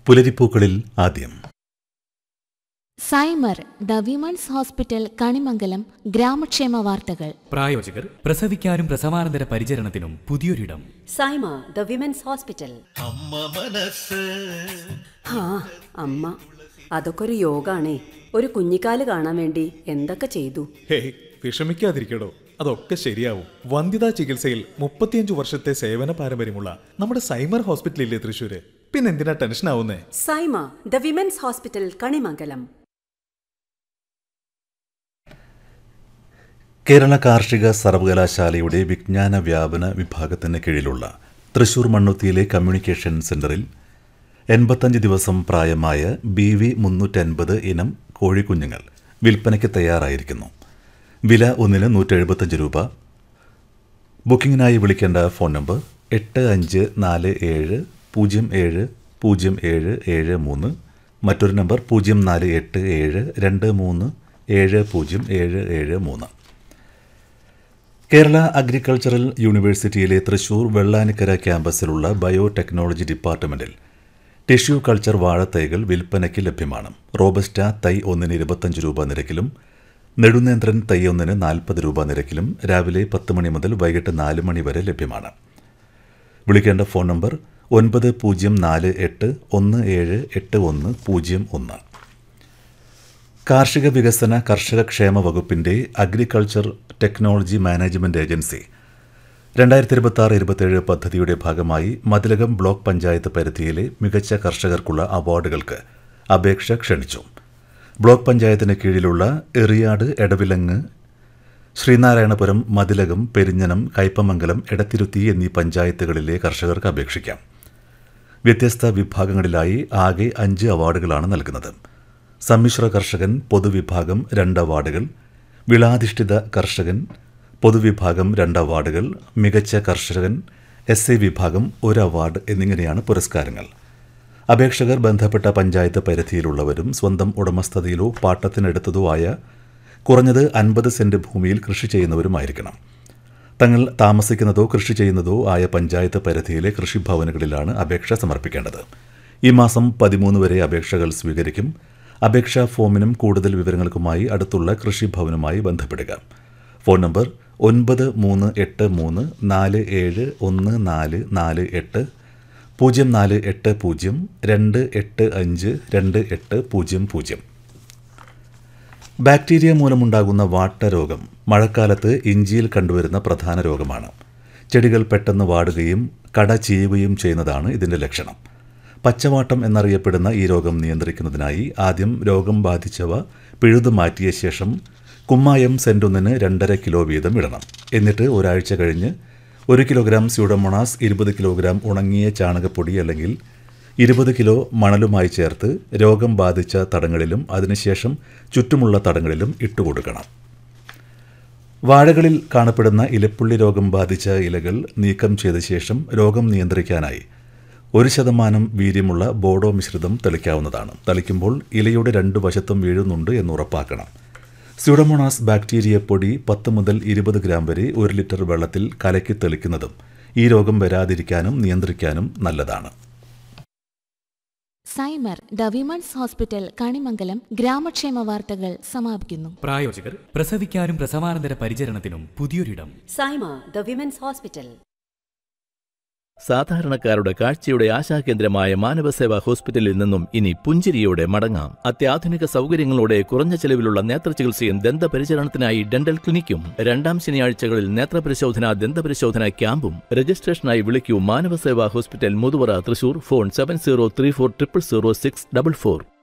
പുലരിപ്പൂക്കളിൽ ആദ്യം Saima the women's hospital Kanimangalam ഗ്രാമക്ഷേമ വാർത്തകൾ പ്രായോജകർ പ്രസവിക്കാനും പ്രസവാനന്തര പരിചരണത്തിനും പുതിയൊരിടം സൈമ ദ വിമൻസ് ഹോസ്പിറ്റൽ ഹാ അമ്മ അതൊക്കെ ഒരു യോഗാണേ ഒരു കുഞ്ഞിക്കാല് കാണാൻ വേണ്ടി എന്തൊക്കെ ചെയ്തു ഹേയ് വിഷമിക്കാതിരിക്കടോ അതൊക്കെ ശരിയാവും വന്ധ്യതാ ചികിത്സയിൽ മുപ്പത്തിയഞ്ചു വർഷത്തെ സേവന പാരമ്പര്യമുള്ള നമ്മുടെ സൈമർ ഹോസ്പിറ്റലില്ലേ തൃശ്ശൂര് പിന്നെ എന്തിനാ ടെൻഷൻ ആവുന്നേ Saima the women's hospital Kanimangalam Kerala കാർഷിക സർവകലാശാലയുടെ വിജ്ഞാന വ്യാപന വിഭാഗത്തിന് കീഴിലുള്ള തൃശൂർ മണ്ണുത്തിയിലെ കമ്മ്യൂണിക്കേഷൻ സെന്ററിൽ എൺപത്തഞ്ച് ദിവസം പ്രായമായ ബി വി മുന്നൂറ്റൻപത് ഇനം കോഴിക്കുഞ്ഞുങ്ങൾ വിൽപ്പനയ്ക്ക് തയ്യാറായിരിക്കുന്നു വില ഒന്നിന് നൂറ്റെഴുപത്തഞ്ച് രൂപ ബുക്കിങ്ങിനായി വിളിക്കേണ്ട ഫോൺ നമ്പർ എട്ട് അഞ്ച് നാല് ഏഴ് പൂജ്യം ഏഴ് പൂജ്യം ഏഴ് ഏഴ് മൂന്ന് മറ്റൊരു നമ്പർ പൂജ്യം നാല് എട്ട് ഏഴ് രണ്ട് മൂന്ന് ഏഴ് പൂജ്യം ഏഴ് ഏഴ് മൂന്ന് കേരള അഗ്രികൾച്ചറൽ യൂണിവേഴ്സിറ്റിയിലെ തൃശൂർ വെള്ളാനിക്കര ക്യാമ്പസിലുള്ള ബയോടെക്നോളജി ഡിപ്പാർട്ട്മെന്റിൽ ടിഷ്യൂ കൾച്ചർ വാഴത്തൈകൾ വിൽപ്പനയ്ക്ക് ലഭ്യമാണ് റോബസ്റ്റ തൈ ഒന്നിന് ഇരുപത്തഞ്ച് രൂപ നിരക്കിലും നെടുനേന്ത്രൻ തൈ ഒന്നിന് നാൽപ്പത് രൂപ നിരക്കിലും രാവിലെ പത്ത് മണി മുതൽ വൈകിട്ട് നാല് മണി വരെ ലഭ്യമാണ് വിളിക്കേണ്ട ഫോൺ നമ്പർ ഒൻപത് പൂജ്യം നാല് എട്ട് ഒന്ന് ഏഴ് എട്ട് ഒന്ന് പൂജ്യം ഒന്ന് കാർഷിക വികസന കർഷക ക്ഷേമ വകുപ്പിന്റെ അഗ്രികൾച്ചർ ടെക്നോളജി മാനേജ്മെന്റ് ഏജൻസി രണ്ടായിരത്തി ഇരുപത്തി ആറ് ഇരുപത്തേഴ് പദ്ധതിയുടെ ഭാഗമായി മതിലകം ബ്ലോക്ക് പഞ്ചായത്ത് പരിധിയിലെ മികച്ച കർഷകർക്കുള്ള അവാർഡുകൾക്ക് അപേക്ഷ ക്ഷണിച്ചു ബ്ലോക്ക് പഞ്ചായത്തിന് കീഴിലുള്ള എറിയാട് എടവിലങ്ങ് ശ്രീനാരായണപുരം മതിലകം പെരിഞ്ഞനം കയ്പമംഗലം എടത്തിരുത്തി എന്നീ പഞ്ചായത്തുകളിലെ കർഷകർക്ക് അപേക്ഷിക്കാം വ്യത്യസ്ത വിഭാഗങ്ങളിലായി ആകെ അഞ്ച് അവാർഡുകളാണ് നൽകുന്നത് സമ്മിശ്ര കർഷകൻ പൊതുവിഭാഗം രണ്ട് അവാർഡുകൾ വിളാധിഷ്ഠിത കർഷകൻ പൊതുവിഭാഗം രണ്ട് അവാർഡുകൾ മികച്ച കർഷകൻ എസ് എ വിഭാഗം ഒരു അവാർഡ് എന്നിങ്ങനെയാണ് പുരസ്കാരങ്ങൾ അപേക്ഷകർ ബന്ധപ്പെട്ട പഞ്ചായത്ത് പരിധിയിലുള്ളവരും സ്വന്തം ഉടമസ്ഥതയിലോ പാട്ടത്തിനെടുത്തതോ ആയ കുറഞ്ഞത് അൻപത് സെന്റ് ഭൂമിയിൽ കൃഷി ചെയ്യുന്നവരുമായിരിക്കണം തങ്ങൾ താമസിക്കുന്നതോ കൃഷി ചെയ്യുന്നതോ ആയ പഞ്ചായത്ത് പരിധിയിലെ കൃഷിഭവനുകളിലാണ് അപേക്ഷ സമർപ്പിക്കേണ്ടത് ഈ മാസം പതിമൂന്ന് വരെ അപേക്ഷകൾ സ്വീകരിക്കും അപേക്ഷാ ഫോമിനും കൂടുതൽ വിവരങ്ങൾക്കുമായി അടുത്തുള്ള കൃഷിഭവനുമായി ബന്ധപ്പെടുക ഫോൺ നമ്പർ ഒൻപത് മൂന്ന് എട്ട് മൂന്ന് നാല് ഏഴ് ഒന്ന് നാല് നാല് എട്ട് പൂജ്യം നാല് എട്ട് പൂജ്യം രണ്ട് എട്ട് അഞ്ച് രണ്ട് എട്ട് പൂജ്യം പൂജ്യം ബാക്ടീരിയ മൂലമുണ്ടാകുന്ന വാട്ടരോഗം മഴക്കാലത്ത് ഇഞ്ചിയിൽ കണ്ടുവരുന്ന പ്രധാന രോഗമാണ് ചെടികൾ പെട്ടെന്ന് വാടുകയും കട ചെയ്യുകയും ചെയ്യുന്നതാണ് ഇതിൻ്റെ ലക്ഷണം പച്ചവാട്ടം എന്നറിയപ്പെടുന്ന ഈ രോഗം നിയന്ത്രിക്കുന്നതിനായി ആദ്യം രോഗം ബാധിച്ചവ പിഴുതു മാറ്റിയ ശേഷം കുമ്മായം സെൻറ്റൊന്നിന് രണ്ടര കിലോ വീതം ഇടണം എന്നിട്ട് ഒരാഴ്ച കഴിഞ്ഞ് ഒരു കിലോഗ്രാം സ്യൂഡമോണാസ് ഇരുപത് കിലോഗ്രാം ഉണങ്ങിയ ചാണകപ്പൊടി അല്ലെങ്കിൽ ഇരുപത് കിലോ മണലുമായി ചേർത്ത് രോഗം ബാധിച്ച തടങ്ങളിലും അതിനുശേഷം ചുറ്റുമുള്ള തടങ്ങളിലും ഇട്ടുകൊടുക്കണം വാഴകളിൽ കാണപ്പെടുന്ന ഇലപ്പുള്ളി രോഗം ബാധിച്ച ഇലകൾ നീക്കം ചെയ്ത ശേഷം രോഗം നിയന്ത്രിക്കാനായി ഒരു ശതമാനം വീര്യമുള്ള ബോഡോ മിശ്രിതം തെളിക്കാവുന്നതാണ് തളിക്കുമ്പോൾ ഇലയുടെ രണ്ട് വശത്തും വീഴുന്നുണ്ട് എന്ന് ഉറപ്പാക്കണം സ്യൂഡമോണാസ് ബാക്ടീരിയ പൊടി പത്ത് മുതൽ ഇരുപത് ഗ്രാം വരെ ഒരു ലിറ്റർ വെള്ളത്തിൽ കലക്കി തെളിക്കുന്നതും ഈ രോഗം വരാതിരിക്കാനും നിയന്ത്രിക്കാനും നല്ലതാണ് Saima the women's hospital Kanimangalam ഗ്രാമക്ഷേമ വാർത്തകൾ സമാപിക്കുന്നു പ്രായോജകർ പ്രസവിക്കാനും പ്രസവാനന്തര പരിചരണത്തിനും പുതിയൊരിടം സൈമ ദ വിമൻസ് ഹോസ്പിറ്റൽ സാധാരണക്കാരുടെ കാഴ്ചയുടെ ആശാകേന്ദ്രമായ മാനവസേവാ ഹോസ്പിറ്റലിൽ നിന്നും ഇനി പുഞ്ചിരിയോടെ മടങ്ങാം അത്യാധുനിക സൗകര്യങ്ങളോടെ കുറഞ്ഞ ചെലവിലുള്ള നേത്രചികിത്സയും ദന്തപരിചരണത്തിനായി ഡെന്റൽ ക്ലിനിക്കും രണ്ടാം ശനിയാഴ്ചകളിൽ നേത്രപരിശോധന ദന്തപരിശോധന ക്യാമ്പും രജിസ്ട്രേഷനായി വിളിക്കൂ Manavaseva hospital Muthuvara Thrissur phone seven zero three four triple zero six double four